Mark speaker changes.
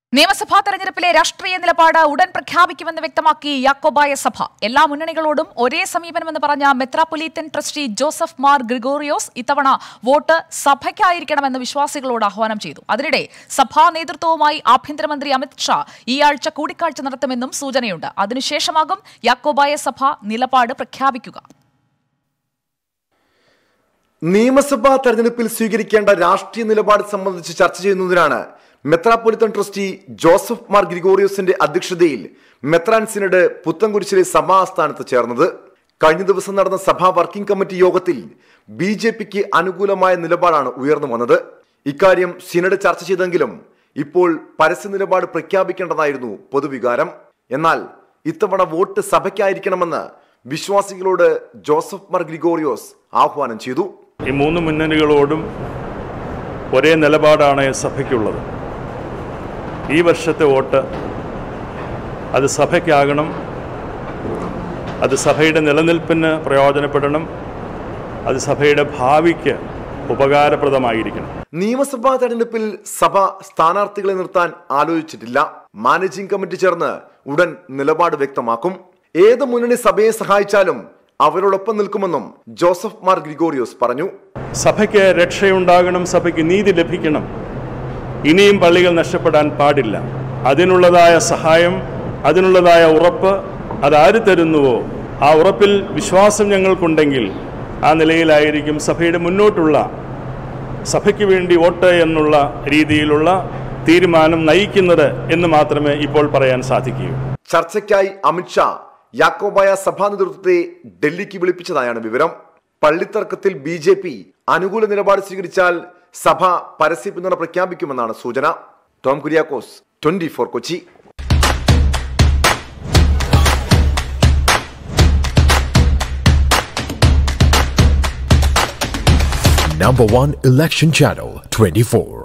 Speaker 1: നിയമസഭാ തെരഞ്ഞെടുപ്പിലെ രാഷ്ട്രീയ നിലപാട് ഉടൻ പ്രഖ്യാപിക്കുമെന്ന് വ്യക്തമാക്കി യാക്കോബായ സഭ എല്ലാ മുന്നണികളോടും ഒരേ സമീപനമെന്ന് പറഞ്ഞ മെത്രാപൊലീത്തൻ ട്രസ്റ്റി ജോസഫ് മാർ ഗ്രിഗോറിയോസ് ഇത്തവണ വോട്ട് സഭയ്ക്കായിരിക്കണമെന്ന് വിശ്വാസികളോട് ആഹ്വാനം ചെയ്തു അതിനിടെ സഭാ നേതൃത്വവുമായി ആഭ്യന്തരമന്ത്രി അമിത് ഷാ ഈ ആഴ്ച കൂടിക്കാഴ്ച നടത്തുമെന്നും സൂചനയുണ്ട് അതിനുശേഷമാകും യാക്കോബായ സഭ നിലപാട് പ്രഖ്യാപിക്കുക
Speaker 2: നിയമസഭാ തെരഞ്ഞെടുപ്പിൽ സ്വീകരിക്കേണ്ട രാഷ്ട്രീയ നിലപാട് സംബന്ധിച്ച് ചർച്ച ചെയ്യുന്നതിനാണ് മെത്രാപ്പൊലിത്തൻ ട്രസ്റ്റി ജോസഫ് മാർ ഗ്രിഗോറിയോസിന്റെ അധ്യക്ഷതയിൽ മെത്രാൻ സിനഡ് പുത്തൻകുരിശിലെ സഭാ ആസ്ഥാനത്ത് ചേർന്നത് കഴിഞ്ഞ ദിവസം നടന്ന സഭാ വർക്കിംഗ് കമ്മിറ്റി യോഗത്തിൽ ബി ജെ പിക്ക് അനുകൂലമായ നിലപാടാണ് ഉയർന്നു വന്നത് ഇക്കാര്യം സിനഡ് ചർച്ച ചെയ്തെങ്കിലും ഇപ്പോൾ പരസ്യ നിലപാട് പ്രഖ്യാപിക്കേണ്ടതായിരുന്നു പൊതുവികാരം എന്നാൽ ഇത്തവണ വോട്ട് സഭയ്ക്കായിരിക്കണമെന്ന് വിശ്വാസികളോട് ജോസഫ് മാർ ഗ്രിഗോറിയോസ് ആഹ്വാനം ചെയ്തു
Speaker 3: ഈ മൂന്ന് മുന്നണികളോടും ഒരേ നിലപാടാണ് സഭയ്ക്കുള്ളത് ഈ വർഷത്തെ വോട്ട് അത് സഭയ്ക്കാകണം അത് സഭയുടെ നിലനിൽപ്പിന് പ്രയോജനപ്പെടണം അത് സഭയുടെ ഭാവിക്ക് ഉപകാരപ്രദമായിരിക്കണം
Speaker 2: നിയമസഭാ തെരഞ്ഞെടുപ്പിൽ സഭ സ്ഥാനാർത്ഥികളെ നിർത്താൻ ആലോചിച്ചിട്ടില്ല മാനേജിംഗ് കമ്മിറ്റി ചേർന്ന് ഉടൻ നിലപാട് വ്യക്തമാക്കും ഏത് മുന്നണി സഭയെ സഹായിച്ചാലും അവരോടൊപ്പം നിൽക്കുമെന്നും ജോസഫ് മാർ ഗ്രിഗോറിയോസ് പറഞ്ഞു
Speaker 3: സഭയ്ക്ക് രക്ഷയുണ്ടാകണം സഭയ്ക്ക് നീതി ലഭിക്കണം ഇനിയും പള്ളികൾ നഷ്ടപ്പെടാൻ പാടില്ല അതിനുള്ളതായ സഹായം അതിനുള്ളതായ ഉറപ്പ് അതാര് തരുന്നുവോ ആ ഉറപ്പിൽ വിശ്വാസം ഞങ്ങൾക്കുണ്ടെങ്കിൽ ആ നിലയിലായിരിക്കും സഭയുടെ മുന്നോട്ടുള്ള സഭയ്ക്ക് വേണ്ടി വോട്ട് എന്നുള്ള രീതിയിലുള്ള തീരുമാനം നയിക്കുന്നത് എന്ന് മാത്രമേ ഇപ്പോൾ പറയാൻ സാധിക്കൂ
Speaker 2: ചർച്ചയ്ക്കായി അമിത്ഷാ യാക്കോബായ സഭാ നേതൃത്വത്തെ ഡൽഹിക്ക് വിളിപ്പിച്ചതായാണ് വിവരം പള്ളിത്തർക്കത്തിൽ ബി ജെ പി അനുകൂല നിലപാട് സ്വീകരിച്ചാൽ സഭ പരസ്യ പിന്തുണ പ്രഖ്യാപിക്കുമെന്നാണ് സൂചന Tom Kuriakose twenty four Kochi
Speaker 4: Number one election channel 24.